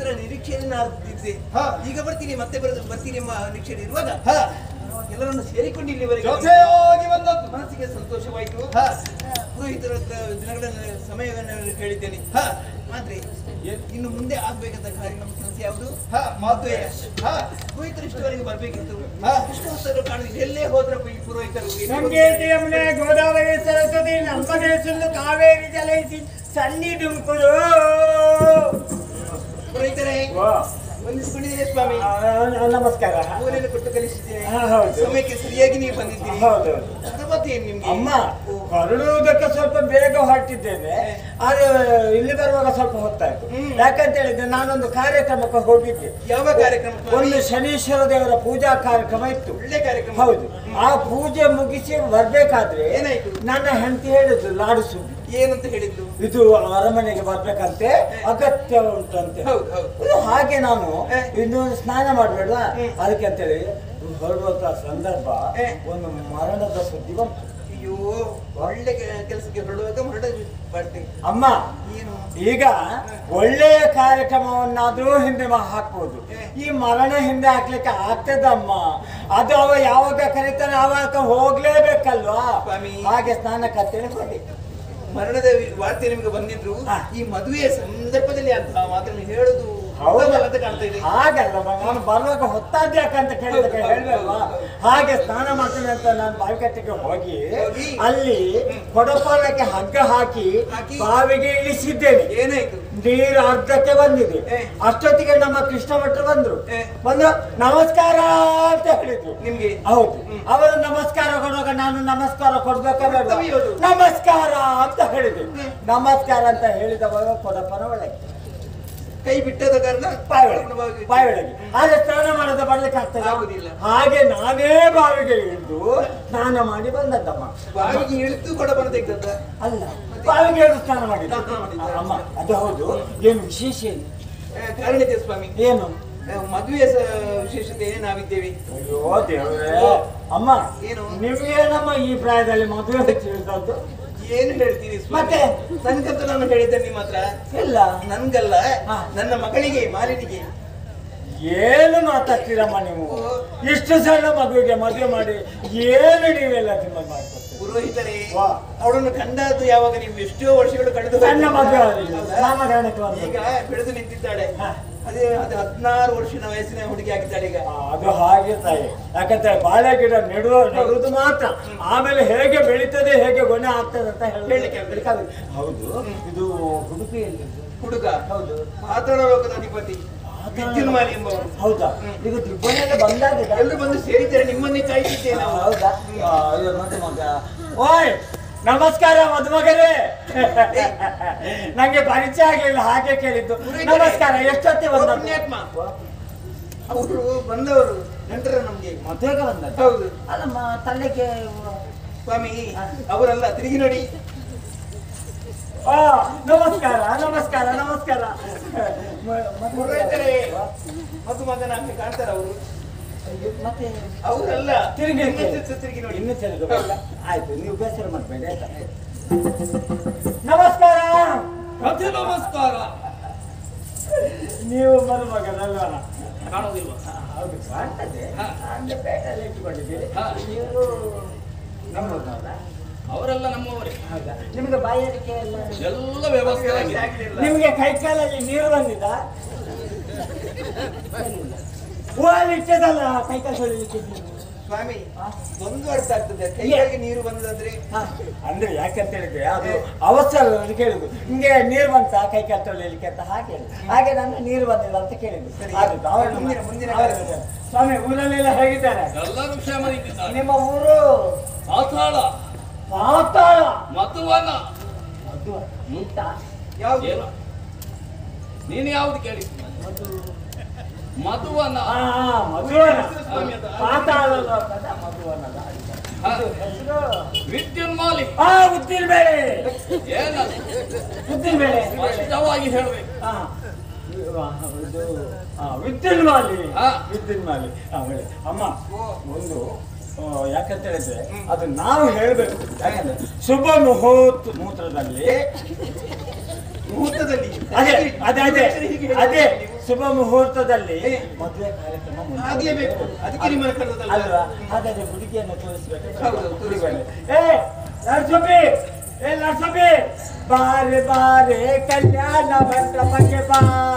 ಪುರೋಹಿತರ ನಿರೀಕ್ಷೆಯಲ್ಲಿ ನಾನು ಇದ್ದೆ ಹಾ. ಈಗ ಬರ್ತೀನಿ ಮತ್ತೆ ಬರೋದು ಬರ್ತೀನಿ ಎಂಬ ನಿರೀಕ್ಷೆಯಲ್ಲಿ ಇರುವಾಗ ಹ, ಎಲ್ಲರನ್ನು ಸೇರಿಕೊಂಡು ಇಲ್ಲಿವರೆಗೆ ಜೊತೆಯಾಗಿ ಬಂದದ್ದು ಮನಸ್ಸಿಗೆ ಸಂತೋಷವಾಯಿತು ಹ, ಪುರೋಹಿತರ ಹತ್ರ ದಿನಗಳನ್ನು ಸಮಯವನ್ನು ಕೇಳಿದ್ದೇನೆ ಹ, ಆದ್ರೆ ಇನ್ನು ಮುಂದೆ ಆಗ್ಬೇಕಂತ ಕಾರ್ಯಕ್ರಮ ಸಮಸ್ಯೆ ಯಾವುದು ಹ, ಮದುವೆ ಹ, ಪುರೋಹಿತರು ಇಷ್ಟವರೆಗೆ ಬರ್ಬೇಕಿತ್ತು ಹಾ. ಇಷ್ಟು ಹೊತ್ತರು ಕಾಣುದು ಎಲ್ಲೇ ಹೋದ್ರಪ್ಪ ಈ ಪುರೋಹಿತರು ಸಂಗೀತ ಯಮುನೆ ಗೋದಾವರಿ ಸರಸ್ವತಿ ನಮ್ಮನೆ ಸುಳ್ಳು ಕಾವೇರಿ ಜಲೈಸಿ ಸನ್ನಿಧುಂಕುರು ಪುರೋಹಿತರೇ ವಂದಿಸಿಕೊಂಡಿದ್ದೇನೆ ಸ್ವಾಮಿ ನಮಸ್ಕಾರ ಊರಲ್ಲಿ ಕೊಟ್ಟು ಕಲಿಸಿದ್ದೇನೆ ಹಾ, ಹೌದು. ಸಮಯಕ್ಕೆ ಸರಿಯಾಗಿ ನೀವು ಬಂದಿದ್ದೀರಿ ಹೌದು ಮತ್ತೇನು ನಿಮ್ಗೆ ಅಮ್ಮ ಹೊರಡುವುದಕ್ಕೆ ಸ್ವಲ್ಪ ಬೇಗ ಹೊರಟಿದ್ದೇನೆ ಆದ್ರೆ ಇಲ್ಲಿ ಬರುವಾಗ ಸ್ವಲ್ಪ ಹೊತ್ತಾಯ್ತು ಹ್ಮ್. ಯಾಕಂತ ಹೇಳಿದ್ರೆ ನಾನೊಂದು ಕಾರ್ಯಕ್ರಮಕ್ಕೆ ಹೋಗಿದ್ದೆ ಯಾವ ಕಾರ್ಯಕ್ರಮ ಸ್ವಾಮಿ? ಒಂದು ಶನೀಶ್ವರ ದೇವರ ಪೂಜಾ ಕಾರ್ಯಕ್ರಮ ಇತ್ತು ಒಳ್ಳೆ ಕಾರ್ಯಕ್ರಮ ಹೌದು ಆ ಪೂಜೆ ಮುಗಿಸಿ ಬರ್ಬೇಕಾದ್ರೆ ಏನಾಯ್ತು? ನನ್ನ ಹೆಂಡತಿ ಹೇಳಿದ್ರು ಲಾಡು ಸುದ್ದಿ ಏನಂತ ಹೇಳಿದ್ದು ಇದು ಅರಮನೆಗೆ ಬರ್ಬೇಕಂತೆ ಅಗತ್ಯ ಉಂಟಂತೆ ಹೌದು ಹೌದು ಇದು ಹಾಗೆ ನಾನು ಹೇ. ಇನ್ನು ಸ್ನಾನ ಮಾಡ್ಬೇಡ ಹ್ಮ್. ಅದಕ್ಕೆ ಅಂತೇಳಿ ಹೊರಡುವಂತ ಸಂದರ್ಭ ಹೇ. ಒಂದು ಮರಣದ ಸುದ್ದಿ ಬಂತು ಅಯ್ಯೋ ಒಳ್ಳೆ ಕೆ- ಕೆಲಸಕ್ಕೆ ಹೊರಡುವಾಗ ಹೊರಡ ಬರ್ತೀನಿ ಅಮ್ಮ ಏನು ಈಗ ಒಳ್ಳೆಯ ಕಾರ್ಯಕ್ರಮವನ್ನಾದ್ರೂ ಹಿಂದೆ ಮಾ- ಹಾಕ್ಬೋದು ಹೇ. ಈ ಮರಣ ಹಿಂದೆ ಹಾಕ್ಲಿಕ್ಕೆ ಆಗ್ತದಮ್ಮ ಅದು ಅವ ಯಾವಾಗ ಕರೀತಾನೆ ಆವಾಗ ಹೋಗ್ಲೇಬೇಕಲ್ವಾ ಸ್ವಾಮಿ. ಹಾಗೆ ಸ್ನಾನ ಕತ್ತೇಳಿ ಹೋದೆ ಮರಣದ ವಿ- ವಾರ್ತೆ ನಿಮ್ಗೆ ಬಂದಿದ್ರು ಹಾ. ಈ ಮದುವೆಯ ಸಂದರ್ಭದಲ್ಲಿ ಅಂತ ಮಾತನ್ನು ಹೇಳುದು ಹೌದಾ? ಉತ್ತಮ ಅಂತ ಕಾಣ್ತಾ ಇದೆ ಹಾಗಲ್ಲ ನಾನು ಬರುವಾಗ ಹೊತ್ತಾದ್ ಯಾಕಂತ ಕೇಳಿದಕ್ಕೆ ಹೌದು, ಹೇಳ್ಬೇಕಲ್ವಾ ಹೌದು, ಹೌದು. ಹಾಗೆ ಸ್ನಾನ ಮಾಡ್ತೀನಿ ಅಂತ ನಾನು ಬಾವಿಕಟ್ಟೆಗೆ ಹೋಗಿ ಹೋಗಿ? ಅಲ್ಲಿ ಕೊಡಪಾಲಕ್ಕೆ ಹಗ್ಗ ಹಾಕಿ ಹಾಕಿ? ಬಾವಿಗೆ ಇಳಿಸಿದ್ದೇನೆ ಏನಾಯ್ತು ನೀರು ಅರ್ಧಕ್ಕೆ ಬಂದಿದೆ ಏ. ಅಷ್ಟೊತ್ತಿಗೆ ನಮ್ಮ ಕೃಷ್ಣ ಭಟ್ರು ಬಂದ್ರು ಏ. ಬಂದು ನಮಸ್ಕಾರ ಅಂತ ಹೇಳಿದ್ರು ನಿಮ್ಗೆ ಹೌದು ಹ್ಮ್. ಅವರು ನಮಸ್ಕಾರ ಕೊಡುವಾಗ ನಾನು ನಮಸ್ಕಾರ ಕೊಡ್ಬೇಕಾ ಬೇಡ ಕರ್ತವ್ಯ ಅದು. ನಮಸ್ಕಾರ ಅಂತ ಹೇಳಿದೆ ನಮಸ್ಕಾರ ಅಂತ ಹೇಳಿದವಾಗ ಕೊಡಪನ ಒಳಗೆ ಕೈ ಬಿಟ್ಟದ ಕಾರಣ ಬಾಯಿ ಒಳಗೆ ಬಾಯಿ ಒಳಗೆ ಆದ್ರೆ ಸ್ನಾನ ಮಾಡದ ಬರ್ಲಿಕ್ಕೆ ಆಗ್ತದೆ ಆಗುದಿಲ್ಲ. ಹಾಗೆ ನಾನೇ ಬಾವಿಗೆ ಇಳಿದು ಸ್ನಾನ ಮಾಡಿ ಬಂದದ್ದಮ್ಮ ಬಾವಿಗೆ ಇಳಿದು ಕೊಡ ಬಂದ ತೆಗ್ದದ್ದ ಅಲ್ಲ ಬಾವಿಗೆ ಇಳಿದು ಸ್ನಾನ ಮಾಡಿದ್ದು ಸ್ನಾನ ಮಾಡಿದ್ದ. ಅಮ್ಮ ಅದು ಹೌದು ಏನು ವಿಶೇಷ ಏನು ಆ, ಕಾರಣ ಇದೆ ಸ್ವಾಮಿ ಏನು ಆ, ಮದುವೆಯ ಸ- ವಿಶೇಷತೆ ನಾವಿದ್ದೇವೆ ಅಯ್ಯೋ ದೇವ್ರೇ ಅಮ್ಮ ಏನು? ನೀವೇನಮ್ಮ ಈ ಪ್ರಾಯದಲ್ಲಿ ಮದುವೆ ತಿಳಿದದ್ದು ಏನು ಹೇಳ್ತೀರಿ ಸ್ವಾಮಿ ಮತ್ತೆ? ನನ್ಗಂತೂ ನಾನು ಹೇಳಿದ್ದೆ ನಿಮ್ಮ ಹತ್ರ ಇಲ್ಲ ನನ್ಗಲ್ಲ ಹಾ. ನನ್ನ ಮಗಳಿಗೆ ಮಾಲಿನಿಗೆ ಏನು ಮಾತಾಡ್ತೀರಮ್ಮ ನೀವು ಇಷ್ಟು ಸಣ್ಣ ಮಗುವಿಗೆ ಮದುವೆ ಮಾಡಿ ಏನು ನೀವೆಲ್ಲ ನಿಮ್ಮ ಮಾಡ್ಕೊಡ್ತೀರಿ ಪುರೋಹಿತರೇ ವಾ. ಅವಳನ್ನು ಕಂಡದ್ದು ಯಾವಾಗ ನೀವು ಎಷ್ಟೋ ವರ್ಷಗಳು ಕಳೆದು ಸಣ್ಣ ಹೋಯ್ತು. ಮದುವೆ ಆಗಲಿಲ್ಲ. ಹೌದಾ? ನಾಮಕರಣಕ್ಕೆ ಬಂದದ್ದು. ಈಗ ಬೆಳೆದು ನಿಂತಿದ್ದಾಳೆ ಹಾ. ಅದೇ ಅದು ಹದಿನಾರು ವರ್ಷದ ವಯಸ್ಸಿನ ಹುಡುಗಿ ಆಗಿದ್ದಾಳೆ ಈಗ ಆ, ಅದು ಹಾಗೆ ತಾಯಿ ಯಾಕಂದ್ರೆ ಬಾಳೆ ಗಿಡ ನೆಡುವ ನೆಡುವುದು ಮಾತ್ರ ಆಮೇಲೆ ಹೇಗೆ ಬೆಳೀತದೆ ಹೇಗೆ ಗೊನೆ ಆಗ್ತದೆ ಅಂತ ಹೇಳಿ- ಹೇಳಲಿಕ್ಕೆ ಆಗುದಿಲ್ಲ. ಹೇಳಲಿಕ್ಕಾಗುದಿಲ್ಲ. ಹೌದು ಇದು ಉಡುಪಿಯಲ್ಲಿ ಹುಡುಗ ಹೌದು ಪಾತಾಳ ಲೋಕದ ಅಧಿಪತಿ ವಿದ್ಯುನ್ಮಾಲಿ ಎಂಬವರು ಹೌದಾ ಈಗ ತ್ರಿಭುವನೆಲ್ಲ ಬಂದಾಗಿದೆ ಎಲ್ಲರೂ ಬಂದು ಸೇರಿದ್ದಾರೆ ನಿಮ್ಮನ್ನೇ ಕಾಯ್ತಿದ್ದೇವೆ ನಾವು ಹೌದಾ ಆ, ಅಯ್ಯೋ ನೋಡಿ ಮಗ ಓಯ್ ನಮಸ್ಕಾರ ಮದುಮಗರೇ ನಂಗೆ ಪರಿಚಯ ಆಗ್ಲಿಲ್ಲ ಹಾಗೆ ಕೇಳಿದ್ದು ನಮಸ್ಕಾರ ಎಷ್ಟೊತ್ತಿ ಓ, ಬಂದ ಪುಣ್ಯಾತ್ಮ. ಅವರು ಬಂದವರು ನಂತರ ನಮ್ಗೆ ಮದುವೆಗೆ ಬಂದ ಹೌದು ಅಲ್ಲಮ್ಮ ತಲೆಗೆ ಸ್ವಾಮಿ ಅವರಲ್ಲ ತಿರುಗಿ ನೋಡಿ ಆ, ನಮಸ್ಕಾರ ನಮಸ್ಕಾರ ನಮಸ್ಕಾರ ಮ- ಮದುವೆ- ಪುರೋಹಿತರೇ ಮತ್ತು ಮಗನ ಹಾಗೆ ಕಾಣ್ತಾರ ಅವರು ಮತ್ತೆ ಅವರಲ್ಲ ತಿರುಗಿ ಇನ್ನೊಂದು ತಿರುಗಿ ನೋಡಿ ಇನ್ನು ತಿರುಗಿ ಬರಲ್ಲ. ಆಯ್ತು ನೀವು ಬೇಸರ ಮಾಡಬೇಡಿ ಆಯ್ತಾ ನಮಸ್ಕಾರ ಪ್ರತಿ ನಮಸ್ಕಾರ ನೀವು ಮದುಮಗನಲ್ವಾ ಕಾಣುವುದಿಲ್ವಾ ಹೌದು ಕಾಣ್ತದೆ ಹಾ. ಅಂದ್ರೆ ಪೇಟೆಯಲ್ಲಿ ಇಟ್ಟುಕೊಂಡಿದ್ದೀರಿ ಹಾ. ನೀವು ನಮ್ಮೂರಿನವರ? ಅವರೆಲ್ಲ ನಮ್ಮವರೇ ಹೌದಾ ನಿಮಗೆ ಬಾಯಾರಿಕೆ ಎಲ್ಲ ಎಲ್ಲ ವ್ಯವಸ್ಥೆ ಆಗಿದೆ ಆಗ್ಲಿಲ್ಲ. ನಿಮಗೆ ಕೈಕಾಲಲ್ಲಿ ನೀರು ಬಂದಿದ ಹೂವಲ್ಲಿ ಇಟ್ಟದಲ್ಲ ಕೈಕಾಲು ತೊಳಿಲಿಕ್ಕೆ ನೀರು. ಸ್ವಾಮಿ ಹಾ? ಒಂದು ಅರ್ಥ ಆಗ್ತದೆ ಕೈಗೆ ನೀರು ಬಂದದ್ರೆ ಹಾ, ಅಂದ್ರೆ ಯಾಕಂತ ಹೇಳಿದ್ರೆ ಅದು ಅವಸರ ಅದು ಕೇಳುದು ನಿಮ್ಗೆ ನೀರು ಬಂತ ಕೈ ಕಾಲು ತೊಳಿಲಿಕ್ಕೆ ಅಂತ ಹಾಗೆ ಹೇಳುದು. ಹಾಗೆ ನಾನು ನೀರು ಬಂದಿಲ್ಲ ಅಂತ ಕೇಳಿದ್ದು ಸರಿ. ಅದು ಅವರನ್ನು- ಮುಂದಿನ- ಮುಂದಿನ ಅವರನ್ನು- ಕಾರ್ಯಕ್ರಮ. ಸ್ವಾಮಿ ಊರಲ್ಲೆಲ್ಲ ಹೇಗಿದ್ದಾರೆ ಎಲ್ಲರೂ ಕ್ಷೇಮದಿಂದಿದ್ದಾರೆ ನಿಮ್ಮ ಊರು ಪಾತಾಳ ಪಾತಾಳ ಮಧುವನ ಅದು ಈತ ಯಾವ್ದು ಏನು ನೀನು ಯಾವ್ದು ಕೇಳಿ ಮಧುವನ ಆ, ಮಧುವನ ಸ್ವಾಮಿ ಅದು. ಪಾತಾಳ ಲೋಕದ ಮಧುವನದ ಹಾ. ಇದು ಹೆಸರು ವಿದ್ಯುನ್ಮಾಲಿ ಆ ಉದ್ದಿನ ಬೇಳೆ ಏನದು ಉದ್ದಿನ ಬೇಳೆ ಸ್ಪಷ್ಟವಾಗಿ ಹೇಳ್ಬೇಕು ಆ, ಇದು, ಆ, ವಿದ್ಯುನ್ ಮಾಲಿ ಹಾ. ವಿದ್ಯುನ್ ಮಾಲಿ ಆ, ಒಳ್ಳೆ. ಅಮ್ಮ ಓ. ಒಂದು ಆ, ಯಾಕಂತ ಹೇಳಿದ್ರೆ ಅದು ನಾವು ಹೇಳ್ಬೇಕು ಯಾಕಂದ್ರೆ ಶುಭ ಮುಹೂರ್ತ ಮೂತ್ರದಲ್ಲಿ ಮುಹೂರ್ತದಲ್ಲಿ ಅದೇ ಅದೇ ಅದೇ ಹೀಗೆ ಅದೇ ಹೇಳ್ತೀರಿ ನೀವು. ಶುಭ ಮುಹೂರ್ತದಲ್ಲಿ ಏ. ಮದುವೆ ಕಾರ್ಯಕ್ರಮ ಮುಂದೆ ಆಗ್ಲೇಬೇಕು. ಅದಕ್ಕೆ ನಿಮ್ಮನ್ನ ಕರೆದದ್ದಲ್ವಾ? ಅಲ್ವಾ ಹಾಗಾದ್ರೆ ಹುಡುಗಿಯನ್ನು ತೋರಿಸ್ಬೇಕು ಹೌದು, ತೋರಿಸ್ಬೇಕು. ಏ ನರ್ಸಪಿ ಏ ನರ್ಸಪಿ ಬಾರೆ ಬಾರೆ ಕಲ್ಯಾಣ ಮಂಟಪಕ್ಕೆ ಬಾ